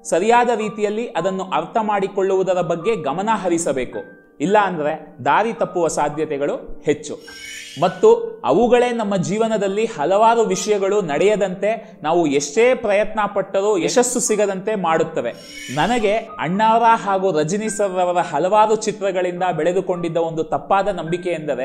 ಸರಿಯಾದ ರೀತಿಯಲ್ಲಿ ಅದನ್ನು ಅರ್ಥ ಮಾಡಿಕೊಳ್ಳುವುದರ ಬಗ್ಗೆ ಗಮನ ಹರಿಸಬೇಕು ಇಲ್ಲ ಅಂದರೆ ದಾರಿ ತಪ್ಪುವ ಸಾಧ್ಯತೆಗಳು ಹೆಚ್ಚು ಮತ್ತು ಅವುಗಳೇ ನಮ್ಮ ಜೀವನದಲ್ಲಿ ಹಲವಾರು ವಿಷಯಗಳು ನಡೆಯದಂತೆ ನಾವು ಎಷ್ಟೇ ಪ್ರಯತ್ನ ಪಟ್ಟರೂ ಯಶಸ್ಸು ಸಿಗದಂತೆ ಮಾಡುತ್ತವೆ ನನಗೆ ಅಣ್ಣಾವರ ಹಾಗೂ ರಜನಿ ಸರ್ ಅವರ ಹಲವಾರು ಚಿತ್ರಗಳಿಂದ ಬೆಳೆದುಕೊಂಡಿದ್ದ ಒಂದು ತಪ್ಪಾದ ನಂಬಿಕೆ ಎಂದರೆ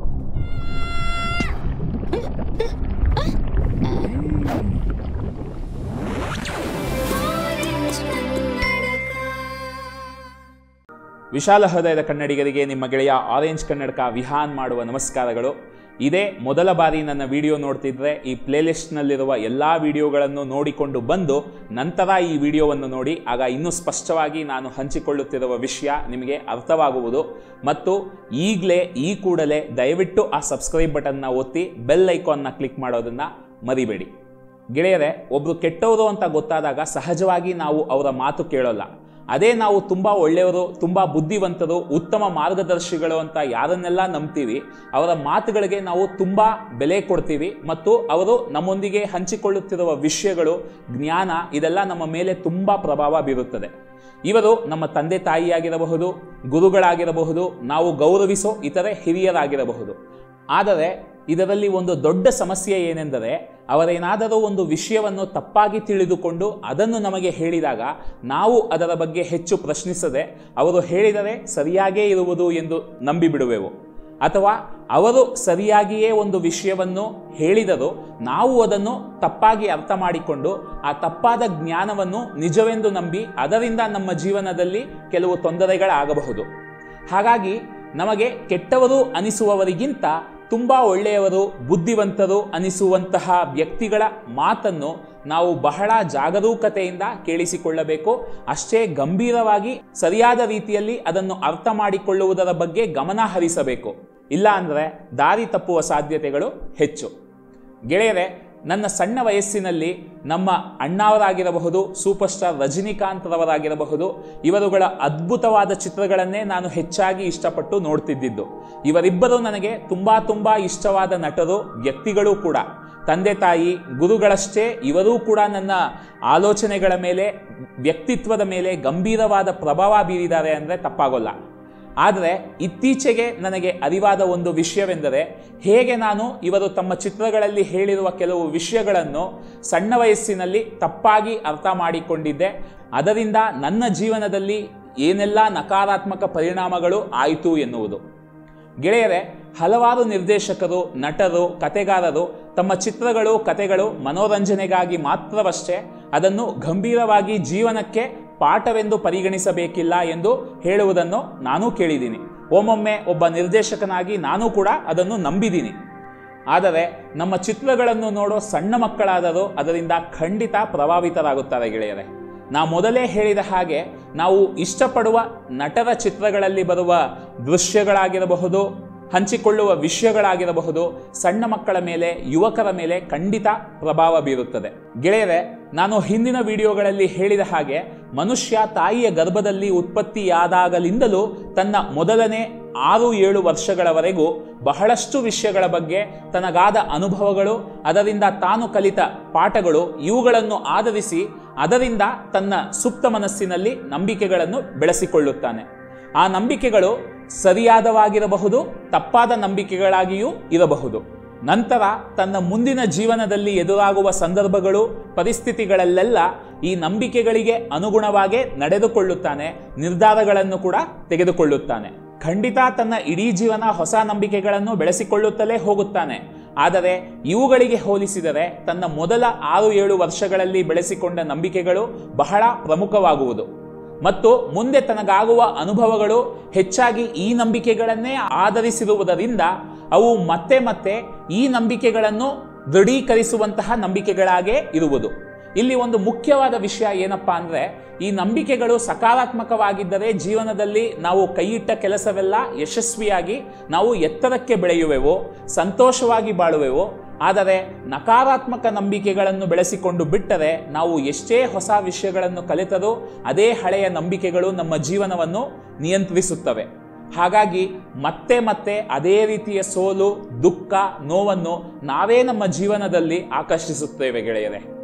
ವಿಶಾಲ ಹೃದಯದ ಕನ್ನಡಿಗರಿಗೆ ನಿಮ್ಮ ಗೆಳೆಯ ಆರೆಂಜ್ ಕನ್ನಡಕ ವಿಹಾನ್ ಮಾಡುವ ನಮಸ್ಕಾರಗಳು ಇದೇ ಮೊದಲ ಬಾರಿ ನನ್ನ ವಿಡಿಯೋ ನೋಡ್ತಿದ್ರೆ ಈ ಪ್ಲೇಲಿಸ್ಟ್ನಲ್ಲಿರುವ ಎಲ್ಲ ವಿಡಿಯೋಗಳನ್ನು ನೋಡಿಕೊಂಡು ಬಂದು ನಂತರ ಈ ವಿಡಿಯೋವನ್ನು ನೋಡಿ ಆಗ ಇನ್ನೂ ಸ್ಪಷ್ಟವಾಗಿ ನಾನು ಹಂಚಿಕೊಳ್ಳುತ್ತಿರುವ ವಿಷಯ ನಿಮಗೆ ಅರ್ಥವಾಗುವುದು ಮತ್ತು ಈಗಲೇ ಈ ಕೂಡಲೇ ದಯವಿಟ್ಟು ಆ ಸಬ್ಸ್ಕ್ರೈಬ್ ಬಟನ್ನ ಒತ್ತಿ ಬೆಲ್ ಐಕಾನ್ನ ಕ್ಲಿಕ್ ಮಾಡೋದನ್ನು ಮರಿಬೇಡಿ ಗೆಳೆಯರೆ ಒಬ್ರು ಕೆಟ್ಟವರು ಅಂತ ಗೊತ್ತಾದಾಗ ಸಹಜವಾಗಿ ನಾವು ಅವರ ಮಾತು ಕೇಳೋಲ್ಲ ಅದೇ ನಾವು ತುಂಬ ಒಳ್ಳೆಯವರು ತುಂಬ ಬುದ್ಧಿವಂತರು ಉತ್ತಮ ಮಾರ್ಗದರ್ಶಿಗಳು ಅಂತ ಯಾರನ್ನೆಲ್ಲ ನಂಬ್ತೀವಿ ಅವರ ಮಾತುಗಳಿಗೆ ನಾವು ತುಂಬ ಬೆಲೆ ಕೊಡ್ತೀವಿ ಮತ್ತು ಅವರು ನಮ್ಮೊಂದಿಗೆ ಹಂಚಿಕೊಳ್ಳುತ್ತಿರುವ ವಿಷಯಗಳು ಜ್ಞಾನ ಇದೆಲ್ಲ ನಮ್ಮ ಮೇಲೆ ತುಂಬ ಪ್ರಭಾವ ಬೀರುತ್ತದೆ ಇವರು ನಮ್ಮ ತಂದೆ ತಾಯಿಯಾಗಿರಬಹುದು ಗುರುಗಳಾಗಿರಬಹುದು ನಾವು ಗೌರವಿಸೋ ಇತರೆ ಹಿರಿಯರಾಗಿರಬಹುದು ಆದರೆ ಇದರಲ್ಲಿ ಒಂದು ದೊಡ್ಡ ಸಮಸ್ಯೆ ಏನೆಂದರೆ ಅವರೇನಾದರೂ ಒಂದು ವಿಷಯವನ್ನು ತಪ್ಪಾಗಿ ತಿಳಿದುಕೊಂಡು ಅದನ್ನು ನಮಗೆ ಹೇಳಿದಾಗ ನಾವು ಅದರ ಬಗ್ಗೆ ಹೆಚ್ಚು ಪ್ರಶ್ನಿಸದೆ ಅವರು ಹೇಳಿದರೆ ಸರಿಯಾಗೇ ಇರುವುದು ಎಂದು ನಂಬಿಬಿಡುವೆವು ಅಥವಾ ಅವರು ಸರಿಯಾಗಿಯೇ ಒಂದು ವಿಷಯವನ್ನು ಹೇಳಿದರೂ ನಾವು ಅದನ್ನು ತಪ್ಪಾಗಿ ಅರ್ಥ ಮಾಡಿಕೊಂಡು ಆ ತಪ್ಪಾದ ಜ್ಞಾನವನ್ನು ನಿಜವೆಂದು ನಂಬಿ ಅದರಿಂದ ನಮ್ಮ ಜೀವನದಲ್ಲಿ ಕೆಲವು ತೊಂದರೆಗಳಾಗಬಹುದು ಹಾಗಾಗಿ ನಮಗೆ ಕೆಟ್ಟವರು ಅನಿಸುವವರಿಗಿಂತ ತುಂಬ ಒಳ್ಳೆಯವರು ಬುದ್ಧಿವಂತರು ಅನಿಸುವಂತಹ ವ್ಯಕ್ತಿಗಳ ಮಾತನ್ನು ನಾವು ಬಹಳ ಜಾಗರೂಕತೆಯಿಂದ ಕೇಳಿಸಿಕೊಳ್ಳಬೇಕು ಅಷ್ಟೇ ಗಂಭೀರವಾಗಿ ಸರಿಯಾದ ರೀತಿಯಲ್ಲಿ ಅದನ್ನು ಅರ್ಥ ಮಾಡಿಕೊಳ್ಳುವುದರ ಬಗ್ಗೆ ಗಮನ ಹರಿಸಬೇಕು ಇಲ್ಲ ಅಂದರೆ ದಾರಿ ತಪ್ಪುವ ಸಾಧ್ಯತೆಗಳು ಹೆಚ್ಚು ಗೆಳೆಯರೆ ನನ್ನ ಸಣ್ಣ ವಯಸ್ಸಿನಲ್ಲಿ ನಮ್ಮ ಅಣ್ಣಾವರಾಗಿರಬಹುದು ಸೂಪರ್ ಸ್ಟಾರ್ ರಜನಿಕಾಂತ್ ರವರಾಗಿರಬಹುದು ಇವರುಗಳ ಅದ್ಭುತವಾದ ಚಿತ್ರಗಳನ್ನೇ ನಾನು ಹೆಚ್ಚಾಗಿ ಇಷ್ಟಪಟ್ಟು ನೋಡ್ತಿದ್ದಿದ್ದು ಇವರಿಬ್ಬರು ನನಗೆ ತುಂಬ ತುಂಬ ಇಷ್ಟವಾದ ನಟರು ವ್ಯಕ್ತಿಗಳು ಕೂಡ ತಂದೆ ತಾಯಿ ಗುರುಗಳಷ್ಟೇ ಇವರೂ ಕೂಡ ನನ್ನ ಆಲೋಚನೆಗಳ ಮೇಲೆ ವ್ಯಕ್ತಿತ್ವದ ಮೇಲೆ ಗಂಭೀರವಾದ ಪ್ರಭಾವ ಬೀರಿದ್ದಾರೆ ಅಂದರೆ ತಪ್ಪಾಗೋಲ್ಲ ಆದರೆ ಇತ್ತೀಚೆಗೆ ನನಗೆ ಅರಿವಾದ ಒಂದು ವಿಷಯವೆಂದರೆ ಹೇಗೆ ನಾನು ಇವರು ತಮ್ಮ ಚಿತ್ರಗಳಲ್ಲಿ ಹೇಳಿರುವ ಕೆಲವು ವಿಷಯಗಳನ್ನು ಸಣ್ಣ ವಯಸ್ಸಿನಲ್ಲಿ ತಪ್ಪಾಗಿ ಅರ್ಥ ಮಾಡಿಕೊಂಡಿದ್ದೆ ಅದರಿಂದ ನನ್ನ ಜೀವನದಲ್ಲಿ ಏನೆಲ್ಲ ನಕಾರಾತ್ಮಕ ಪರಿಣಾಮಗಳು ಆಯಿತು ಎನ್ನುವುದು ಗೆಳೆಯರೆ ಹಲವಾರು ನಿರ್ದೇಶಕರು ನಟರು ಕತೆಗಾರರು ತಮ್ಮ ಚಿತ್ರಗಳು ಕತೆಗಳು ಮನೋರಂಜನೆಗಾಗಿ ಮಾತ್ರವಷ್ಟೇ ಅದನ್ನು ಗಂಭೀರವಾಗಿ ಜೀವನಕ್ಕೆ ಪಾಠವೆಂದು ಪರಿಗಣಿಸಬೇಕಿಲ್ಲ ಎಂದು ಹೇಳುವುದನ್ನು ನಾನು ಕೇಳಿದ್ದೀನಿ ಒಮ್ಮೊಮ್ಮೆ ಒಬ್ಬ ನಿರ್ದೇಶಕನಾಗಿ ನಾನು ಕೂಡ ಅದನ್ನು ನಂಬಿದ್ದೀನಿ ಆದರೆ ನಮ್ಮ ಚಿತ್ರಗಳನ್ನು ನೋಡೋ ಸಣ್ಣ ಮಕ್ಕಳಾದರೂ ಅದರಿಂದ ಖಂಡಿತ ಪ್ರಭಾವಿತರಾಗುತ್ತಾರೆ ಗೆಳೆಯರೆ ನಾ ಮೊದಲೇ ಹೇಳಿದ ಹಾಗೆ ನಾವು ಇಷ್ಟಪಡುವ ನಟರ ಚಿತ್ರಗಳಲ್ಲಿ ಬರುವ ದೃಶ್ಯಗಳಾಗಿರಬಹುದು ಹಂಚಿಕೊಳ್ಳುವ ವಿಷಯಗಳಾಗಿರಬಹುದು ಸಣ್ಣ ಮಕ್ಕಳ ಮೇಲೆ ಯುವಕರ ಮೇಲೆ ಖಂಡಿತ ಪ್ರಭಾವ ಬೀರುತ್ತದೆ ಗೆಳೆಯರೆ ನಾನು ಹಿಂದಿನ ವಿಡಿಯೋಗಳಲ್ಲಿ ಹೇಳಿದ ಹಾಗೆ ಮನುಷ್ಯ ತಾಯಿಯ ಗರ್ಭದಲ್ಲಿ ಉತ್ಪತ್ತಿಯಾದಾಗಲಿಂದಲೂ ತನ್ನ ಮೊದಲನೇ ಆರು ಏಳು ವರ್ಷಗಳವರೆಗೂ ಬಹಳಷ್ಟು ವಿಷಯಗಳ ಬಗ್ಗೆ ತನಗಾದ ಅನುಭವಗಳು ಅದರಿಂದ ತಾನು ಕಲಿತ ಪಾಠಗಳು ಇವುಗಳನ್ನು ಆಧರಿಸಿ ಅದರಿಂದ ತನ್ನ ಸುಪ್ತ ಮನಸ್ಸಿನಲ್ಲಿ ನಂಬಿಕೆಗಳನ್ನು ಬೆಳೆಸಿಕೊಳ್ಳುತ್ತಾನೆ ಆ ನಂಬಿಕೆಗಳು ಸರಿಯಾದವಾಗಿರಬಹುದು ತಪ್ಪಾದ ನಂಬಿಕೆಗಳಾಗಿಯೂ ಇರಬಹುದು ನಂತರ ತನ್ನ ಮುಂದಿನ ಜೀವನದಲ್ಲಿ ಎದುರಾಗುವ ಸಂದರ್ಭಗಳು ಪರಿಸ್ಥಿತಿಗಳಲ್ಲೆಲ್ಲ ಈ ನಂಬಿಕೆಗಳಿಗೆ ಅನುಗುಣವಾಗೇ ನಡೆದುಕೊಳ್ಳುತ್ತಾನೆ ನಿರ್ಧಾರಗಳನ್ನು ಕೂಡ ತೆಗೆದುಕೊಳ್ಳುತ್ತಾನೆ ಖಂಡಿತ ತನ್ನ ಇಡೀ ಜೀವನ ಹೊಸ ನಂಬಿಕೆಗಳನ್ನು ಬೆಳೆಸಿಕೊಳ್ಳುತ್ತಲೇ ಹೋಗುತ್ತಾನೆ ಆದರೆ ಇವುಗಳಿಗೆ ಹೋಲಿಸಿದರೆ ತನ್ನ ಮೊದಲ ಆರು ಏಳು ವರ್ಷಗಳಲ್ಲಿ ಬೆಳೆಸಿಕೊಂಡ ನಂಬಿಕೆಗಳು ಬಹಳ ಪ್ರಮುಖವಾಗುವುದು ಮತ್ತು ಮುಂದೆ ತನಗಾಗುವ ಅನುಭವಗಳು ಹೆಚ್ಚಾಗಿ ಈ ನಂಬಿಕೆಗಳನ್ನೇ ಆಧರಿಸಿರುವುದರಿಂದ ಅವು ಮತ್ತೆ ಮತ್ತೆ ಈ ನಂಬಿಕೆಗಳನ್ನು ದೃಢೀಕರಿಸುವಂತಹ ನಂಬಿಕೆಗಳಾಗೇ ಇರುವುದು ಇಲ್ಲಿ ಒಂದು ಮುಖ್ಯವಾದ ವಿಷಯ ಏನಪ್ಪಾ ಅಂದ್ರೆ ಈ ನಂಬಿಕೆಗಳು ಸಕಾರಾತ್ಮಕವಾಗಿದ್ದರೆ ಜೀವನದಲ್ಲಿ ನಾವು ಕೈಯಿಟ್ಟ ಕೆಲಸವೆಲ್ಲ ಯಶಸ್ವಿಯಾಗಿ ನಾವು ಎತ್ತರಕ್ಕೆ ಬೆಳೆಯುವೆವು ಸಂತೋಷವಾಗಿ ಬಾಳುವೆವು ಆದರೆ ನಕಾರಾತ್ಮಕ ನಂಬಿಕೆಗಳನ್ನು ಬೆಳೆಸಿಕೊಂಡು ಬಿಟ್ಟರೆ ನಾವು ಎಷ್ಟೇ ಹೊಸ ವಿಷಯಗಳನ್ನು ಕಲಿತರೂ ಅದೇ ಹಳೆಯ ನಂಬಿಕೆಗಳು ನಮ್ಮ ಜೀವನವನ್ನು ನಿಯಂತ್ರಿಸುತ್ತವೆ ಹಾಗಾಗಿ ಮತ್ತೆ ಮತ್ತೆ ಅದೇ ರೀತಿಯ ಸೋಲು ದುಃಖ ನೋವನ್ನು ನಾವೇ ನಮ್ಮ ಜೀವನದಲ್ಲಿ ಆಕರ್ಷಿಸುತ್ತೇವೆ ಗೆಳೆಯರೆ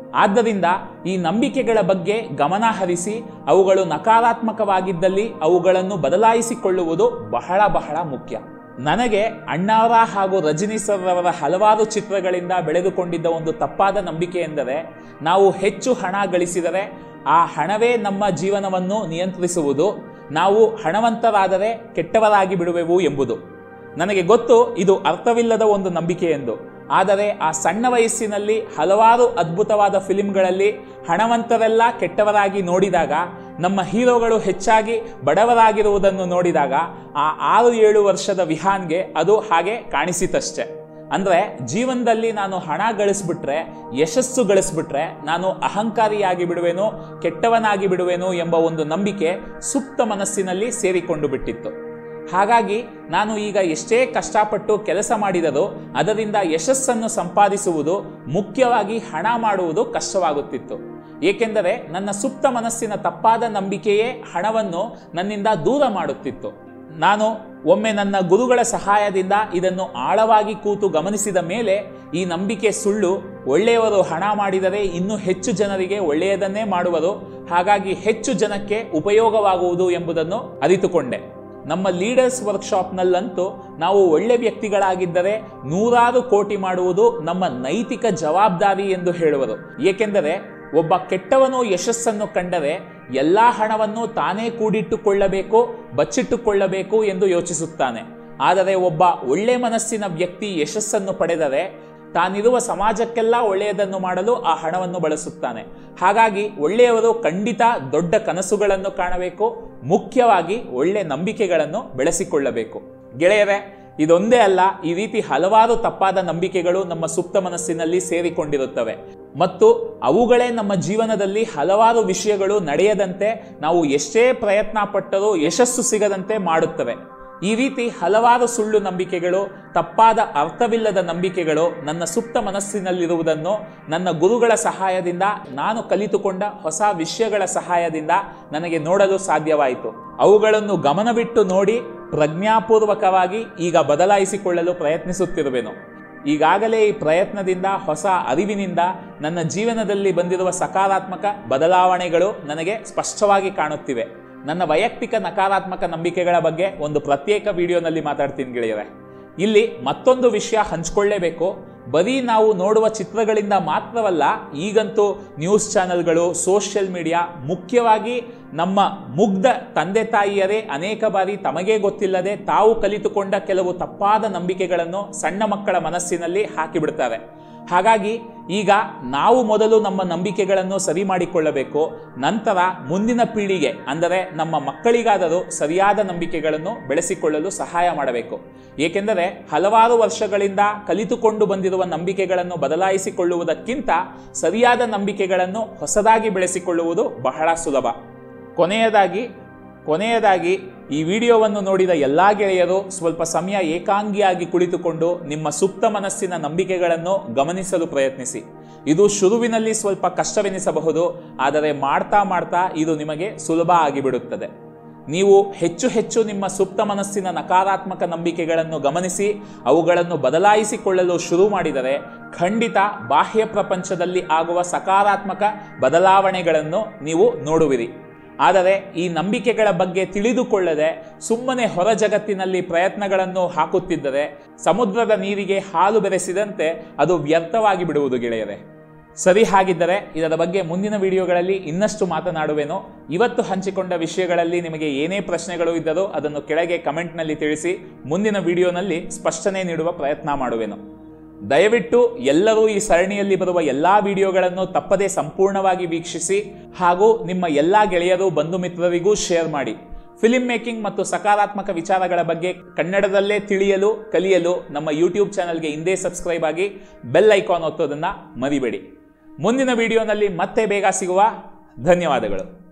ಆದ್ದರಿಂದ ಈ ನಂಬಿಕೆಗಳ ಬಗ್ಗೆ ಗಮನ ಹರಿಸಿ ಅವುಗಳು ನಕಾರಾತ್ಮಕವಾಗಿದ್ದಲ್ಲಿ ಅವುಗಳನ್ನು ಬದಲಾಯಿಸಿಕೊಳ್ಳುವುದು ಬಹಳ ಬಹಳ ಮುಖ್ಯ ನನಗೆ ಅಣ್ಣಾವರ ಹಾಗೂ ರಜನಿ ಸರ್ ಅವರ ಹಲವಾರು ಚಿತ್ರಗಳಿಂದ ಬೆಳೆದುಕೊಂಡಿದ್ದ ಒಂದು ತಪ್ಪಾದ ನಂಬಿಕೆ ಎಂದರೆ ನಾವು ಹೆಚ್ಚು ಹಣ ಗಳಿಸಿದರೆ ಆ ಹಣವೇ ನಮ್ಮ ಜೀವನವನ್ನು ನಿಯಂತ್ರಿಸುವುದು ನಾವು ಹಣವಂತರಾದರೆ ಕೆಟ್ಟವರಾಗಿ ಬಿಡುವೆವು ಎಂಬುದು ನನಗೆ ಗೊತ್ತು ಇದು ಅರ್ಥವಿಲ್ಲದ ಒಂದು ನಂಬಿಕೆ ಎಂದು ಆದರೆ ಆ ಸಣ್ಣ ವಯಸ್ಸಿನಲ್ಲಿ ಹಲವಾರು ಅದ್ಭುತವಾದ ಫಿಲಿಂಗಳಲ್ಲಿ ಹಣವಂತರೆಲ್ಲ ಕೆಟ್ಟವರಾಗಿ ನೋಡಿದಾಗ ನಮ್ಮ ಹೀರೋಗಳು ಹೆಚ್ಚಾಗಿ ಬಡವರಾಗಿರುವುದನ್ನು ನೋಡಿದಾಗ ಆ ಆರು ಏಳು ವರ್ಷದ ವಿಹಾನ್ಗೆ ಅದು ಹಾಗೆ ಕಾಣಿಸಿತಷ್ಟೆ ಅಂದ್ರೆ ಜೀವನದಲ್ಲಿ ನಾನು ಹಣ ಗಳಿಸ್ಬಿಟ್ರೆ ಯಶಸ್ಸು ಗಳಿಸ್ಬಿಟ್ರೆ ನಾನು ಅಹಂಕಾರಿಯಾಗಿ ಬಿಡುವೆನು ಕೆಟ್ಟವನಾಗಿ ಬಿಡುವೆನು ಎಂಬ ಒಂದು ನಂಬಿಕೆ ಸುಪ್ತ ಮನಸ್ಸಿನಲ್ಲಿ ಸೇರಿಕೊಂಡು ಬಿಟ್ಟಿತ್ತು ಹಾಗಾಗಿ ನಾನು ಈಗ ಎಷ್ಟೇ ಕಷ್ಟಪಟ್ಟು ಕೆಲಸ ಮಾಡಿದರೂ ಅದರಿಂದ ಯಶಸ್ಸನ್ನು ಸಂಪಾದಿಸುವುದು ಮುಖ್ಯವಾಗಿ ಹಣ ಮಾಡುವುದು ಕಷ್ಟವಾಗುತ್ತಿತ್ತು ಏಕೆಂದರೆ ನನ್ನ ಸುಪ್ತ ಮನಸ್ಸಿನ ತಪ್ಪಾದ ನಂಬಿಕೆಯೇ ಹಣವನ್ನು ನನ್ನಿಂದ ದೂರ ಮಾಡುತ್ತಿತ್ತು ನಾನು ಒಮ್ಮೆ ನನ್ನ ಗುರುಗಳ ಸಹಾಯದಿಂದ ಇದನ್ನು ಆಳವಾಗಿ ಕೂತು ಗಮನಿಸಿದ ಮೇಲೆ ಈ ನಂಬಿಕೆ ಸುಳ್ಳು ಒಳ್ಳೆಯವರು ಹಣ ಮಾಡಿದರೆ ಇನ್ನೂ ಹೆಚ್ಚು ಜನರಿಗೆ ಒಳ್ಳೆಯದನ್ನೇ ಮಾಡುವರು ಹಾಗಾಗಿ ಹೆಚ್ಚು ಜನಕ್ಕೆ ಉಪಯೋಗವಾಗುವುದು ಎಂಬುದನ್ನು ಅರಿತುಕೊಂಡೆ ನಮ್ಮ ಲೀಡರ್ಸ್ ವರ್ಕ್ಶಾಪ್ನಲ್ಲಂತೂ ನಾವು ಒಳ್ಳೆ ವ್ಯಕ್ತಿಗಳಾಗಿದ್ದರೆ ನೂರಾರು ಕೋಟಿ ಮಾಡುವುದು ನಮ್ಮ ನೈತಿಕ ಜವಾಬ್ದಾರಿ ಎಂದು ಹೇಳುವರು ಏಕೆಂದರೆ ಒಬ್ಬ ಕೆಟ್ಟವನು ಯಶಸ್ಸನ್ನು ಕಂಡರೆ ಎಲ್ಲ ಹಣವನ್ನು ತಾನೇ ಕೂಡಿಟ್ಟುಕೊಳ್ಳಬೇಕು ಬಚ್ಚಿಟ್ಟುಕೊಳ್ಳಬೇಕು ಎಂದು ಯೋಚಿಸುತ್ತಾನೆ ಆದರೆ ಒಬ್ಬ ಒಳ್ಳೆ ಮನಸ್ಸಿನ ವ್ಯಕ್ತಿ ಯಶಸ್ಸನ್ನು ಪಡೆದರೆ ತಾನಿರುವ ಸಮಾಜಕ್ಕೆಲ್ಲ ಒಳ್ಳೆಯದನ್ನು ಮಾಡಲು ಆ ಹಣವನ್ನು ಬಳಸುತ್ತಾನೆ ಹಾಗಾಗಿ ಒಳ್ಳೆಯವರು ಖಂಡಿತ ದೊಡ್ಡ ಕನಸುಗಳನ್ನು ಕಾಣಬೇಕು ಮುಖ್ಯವಾಗಿ ಒಳ್ಳೆ ನಂಬಿಕೆಗಳನ್ನು ಬೆಳೆಸಿಕೊಳ್ಳಬೇಕು ಗೆಳೆಯರೇ ಇದೊಂದೇ ಅಲ್ಲ ಈ ರೀತಿ ಹಲವಾರು ತಪ್ಪಾದ ನಂಬಿಕೆಗಳು ನಮ್ಮ ಸುಪ್ತ ಮನಸ್ಸಿನಲ್ಲಿ ಸೇರಿಕೊಂಡಿರುತ್ತವೆ ಮತ್ತು ಅವುಗಳೇ ನಮ್ಮ ಜೀವನದಲ್ಲಿ ಹಲವಾರು ವಿಷಯಗಳು ನಡೆಯದಂತೆ ನಾವು ಎಷ್ಟೇ ಪ್ರಯತ್ನ ಪಟ್ಟರೂ ಯಶಸ್ಸು ಸಿಗದಂತೆ ಮಾಡುತ್ತವೆ ಈ ರೀತಿ ಹಲವಾರು ಸುಳ್ಳು ನಂಬಿಕೆಗಳು ತಪ್ಪಾದ ಅರ್ಥವಿಲ್ಲದ ನಂಬಿಕೆಗಳು ನನ್ನ ಸುಪ್ತ ಮನಸ್ಸಿನಲ್ಲಿರುವುದನ್ನು ನನ್ನ ಗುರುಗಳ ಸಹಾಯದಿಂದ ನಾನು ಕಲಿತುಕೊಂಡ ಹೊಸ ವಿಷಯಗಳ ಸಹಾಯದಿಂದ ನನಗೆ ನೋಡಲು ಸಾಧ್ಯವಾಯಿತು ಅವುಗಳನ್ನು ಗಮನವಿಟ್ಟು ನೋಡಿ ಪ್ರಜ್ಞಾಪೂರ್ವಕವಾಗಿ ಈಗ ಬದಲಾಯಿಸಿಕೊಳ್ಳಲು ಪ್ರಯತ್ನಿಸುತ್ತಿರುವೆನು ಈಗಾಗಲೇ ಈ ಪ್ರಯತ್ನದಿಂದ ಹೊಸ ಅರಿವಿನಿಂದ ನನ್ನ ಜೀವನದಲ್ಲಿ ಬಂದಿರುವ ಸಕಾರಾತ್ಮಕ ಬದಲಾವಣೆಗಳು ನನಗೆ ಸ್ಪಷ್ಟವಾಗಿ ಕಾಣುತ್ತಿವೆ ನನ್ನ ವೈಯಕ್ತಿಕ ನಕಾರಾತ್ಮಕ ನಂಬಿಕೆಗಳ ಬಗ್ಗೆ ಒಂದು ಪ್ರತ್ಯೇಕ ವಿಡಿಯೋನಲ್ಲಿ ಮಾತಾಡ್ತೀನಿ ಗೆಳೆಯರೆ ಇಲ್ಲಿ ಮತ್ತೊಂದು ವಿಷಯ ಹಂಚ್ಕೊಳ್ಳೇಬೇಕು ಬರೀ ನಾವು ನೋಡುವ ಚಿತ್ರಗಳಿಂದ ಮಾತ್ರವಲ್ಲ ಈಗಂತೂ ನ್ಯೂಸ್ ಚಾನೆಲ್ಗಳು ಸೋಷಿಯಲ್ ಮೀಡಿಯಾ ಮುಖ್ಯವಾಗಿ ನಮ್ಮ ಮುಗ್ಧ ತಂದೆ ತಾಯಿಯರೇ ಅನೇಕ ಬಾರಿ ತಮಗೇ ಗೊತ್ತಿಲ್ಲದೆ ತಾವು ಕಲಿತುಕೊಂಡ ಕೆಲವು ತಪ್ಪಾದ ನಂಬಿಕೆಗಳನ್ನು ಸಣ್ಣ ಮಕ್ಕಳ ಮನಸ್ಸಿನಲ್ಲಿ ಹಾಕಿಬಿಡ್ತಾರೆ ಹಾಗಾಗಿ ಈಗ ನಾವು ಮೊದಲು ನಮ್ಮ ನಂಬಿಕೆಗಳನ್ನು ಸರಿ ಮಾಡಿಕೊಳ್ಳಬೇಕು ನಂತರ ಮುಂದಿನ ಪೀಳಿಗೆ ಅಂದರೆ ನಮ್ಮ ಮಕ್ಕಳಿಗಾದರೂ ಸರಿಯಾದ ನಂಬಿಕೆಗಳನ್ನು ಬೆಳೆಸಿಕೊಳ್ಳಲು ಸಹಾಯ ಮಾಡಬೇಕು ಏಕೆಂದರೆ ಹಲವಾರು ವರ್ಷಗಳಿಂದ ಕಲಿತುಕೊಂಡು ಬಂದಿರುವ ನಂಬಿಕೆಗಳನ್ನು ಬದಲಾಯಿಸಿಕೊಳ್ಳುವುದಕ್ಕಿಂತ ಸರಿಯಾದ ನಂಬಿಕೆಗಳನ್ನು ಹೊಸದಾಗಿ ಬೆಳೆಸಿಕೊಳ್ಳುವುದು ಬಹಳ ಸುಲಭ ಕೊನೆಯದಾಗಿ ಕೊನೆಯದಾಗಿ ಈ ವಿಡಿಯೋವನ್ನು ನೋಡಿದ ಎಲ್ಲ ಗೆಳೆಯರು ಸ್ವಲ್ಪ ಸಮಯ ಏಕಾಂಗಿಯಾಗಿ ಕುಳಿತುಕೊಂಡು ನಿಮ್ಮ ಸುಪ್ತ ಮನಸ್ಸಿನ ನಂಬಿಕೆಗಳನ್ನು ಗಮನಿಸಲು ಪ್ರಯತ್ನಿಸಿ ಇದು ಶುರುವಿನಲ್ಲಿ ಸ್ವಲ್ಪ ಕಷ್ಟವೆನಿಸಬಹುದು ಆದರೆ ಮಾಡ್ತಾ ಮಾಡ್ತಾ ಇದು ನಿಮಗೆ ಸುಲಭ ಆಗಿಬಿಡುತ್ತದೆ ನೀವು ಹೆಚ್ಚು ಹೆಚ್ಚು ನಿಮ್ಮ ಸುಪ್ತ ಮನಸ್ಸಿನ ನಕಾರಾತ್ಮಕ ನಂಬಿಕೆಗಳನ್ನು ಗಮನಿಸಿ ಅವುಗಳನ್ನು ಬದಲಾಯಿಸಿಕೊಳ್ಳಲು ಶುರು ಮಾಡಿದರೆ ಖಂಡಿತ ಬಾಹ್ಯ ಪ್ರಪಂಚದಲ್ಲಿ ಆಗುವ ಸಕಾರಾತ್ಮಕ ಬದಲಾವಣೆಗಳನ್ನು ನೀವು ನೋಡುವಿರಿ ಆದರೆ ಈ ನಂಬಿಕೆಗಳ ಬಗ್ಗೆ ತಿಳಿದುಕೊಳ್ಳದೆ ಸುಮ್ಮನೆ ಹೊರ ಜಗತ್ತಿನಲ್ಲಿ ಪ್ರಯತ್ನಗಳನ್ನು ಹಾಕುತ್ತಿದ್ದರೆ ಸಮುದ್ರದ ನೀರಿಗೆ ಹಾಲು ಬೆರೆಸಿದಂತೆ ಅದು ವ್ಯರ್ಥವಾಗಿ ಬಿಡುವುದು ಗೆಳೆಯರೆ ಸರಿ ಹಾಗಿದ್ದರೆ ಇದರ ಬಗ್ಗೆ ಮುಂದಿನ ವಿಡಿಯೋಗಳಲ್ಲಿ ಇನ್ನಷ್ಟು ಮಾತನಾಡುವೆನು ಇವತ್ತು ಹಂಚಿಕೊಂಡ ವಿಷಯಗಳಲ್ಲಿ ನಿಮಗೆ ಏನೇ ಪ್ರಶ್ನೆಗಳು ಇದ್ದರೂ ಅದನ್ನು ಕೆಳಗೆ ಕಮೆಂಟ್ನಲ್ಲಿ ತಿಳಿಸಿ ಮುಂದಿನ ವಿಡಿಯೋನಲ್ಲಿ ಸ್ಪಷ್ಟನೆ ನೀಡುವ ಪ್ರಯತ್ನ ಮಾಡುವೆನು ದಯವಿಟ್ಟು ಎಲ್ಲರೂ ಈ ಸರಣಿಯಲ್ಲಿ ಬರುವ ಎಲ್ಲಾ ವಿಡಿಯೋಗಳನ್ನು ತಪ್ಪದೇ ಸಂಪೂರ್ಣವಾಗಿ ವೀಕ್ಷಿಸಿ ಹಾಗೂ ನಿಮ್ಮ ಎಲ್ಲಾ ಗೆಳೆಯರು ಬಂಧು ಮಿತ್ರರಿಗೂ ಶೇರ್ ಮಾಡಿ ಫಿಲಿಂ ಮೇಕಿಂಗ್ ಮತ್ತು ಸಕಾರಾತ್ಮಕ ವಿಚಾರಗಳ ಬಗ್ಗೆ ಕನ್ನಡದಲ್ಲೇ ತಿಳಿಯಲು ಕಲಿಯಲು ನಮ್ಮ ಯೂಟ್ಯೂಬ್ ಚಾನಲ್ಗೆ ಹಿಂದೆ ಸಬ್ಸ್ಕ್ರೈಬ್ ಆಗಿ ಬೆಲ್ ಐಕಾನ್ ಒತ್ತೋದನ್ನು ಮರಿಬೇಡಿ ಮುಂದಿನ ವಿಡಿಯೋನಲ್ಲಿ ಮತ್ತೆ ಬೇಗ ಸಿಗುವ ಧನ್ಯವಾದಗಳು